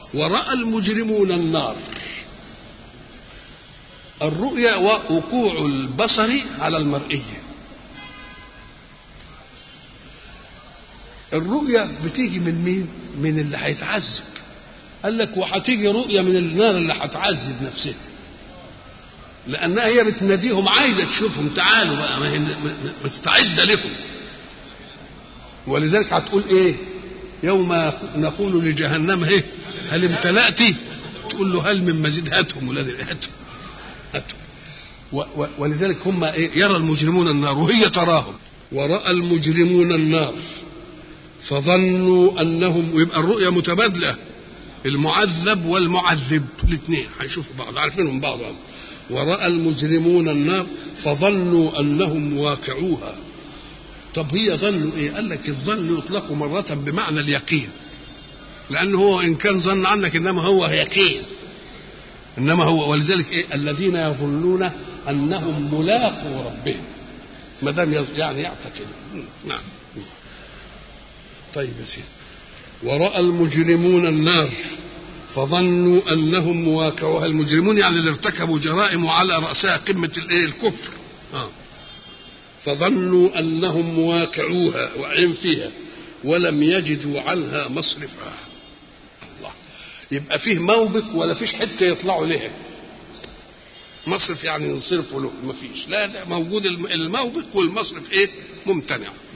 ورأى المجرمون النار الرؤيا وقوع البصر على المرئية الرؤيا بتيجي من مين من اللي هيتعذب قال لك وهتيجي رؤيا من النار اللي هتعذب نفسها لانها هي بتناديهم عايزه تشوفهم تعالوا بقى ما هي مستعده لكم ولذلك هتقول ايه يوم نقول لجهنم ايه هل امتلأت تقول له هل من مزيد هاتهم ولاد هاتهم هاتهم و- و- ولذلك هم ايه يرى المجرمون النار وهي تراهم ورأى المجرمون النار فظنوا انهم ويبقى الرؤيا متبادله المعذب والمعذب الاثنين هيشوفوا بعض عارفينهم بعض ورأى المجرمون النار فظنوا انهم واقعوها طب هي ظنوا ايه قال لك الظن يطلق مرة بمعنى اليقين لأنه هو إن كان ظن عنك إنما هو يقين إنما هو ولذلك إيه الذين يظنون أنهم ملاقوا ربهم ما دام يز- يعني يعتقد نعم طيب يا سيدي ورأى المجرمون النار فظنوا أنهم مواقعوها المجرمون يعني اللي ارتكبوا جرائم وعلى رأسها قمة الإيه الكفر آه. فظنوا انهم مواقعوها واقعين فيها ولم يجدوا عنها مصرفا الله يبقى فيه موبق ولا فيش حته يطلعوا لها مصرف يعني ينصرفوا له ما فيش لا ده موجود الم- الموبق والمصرف ايه ممتنع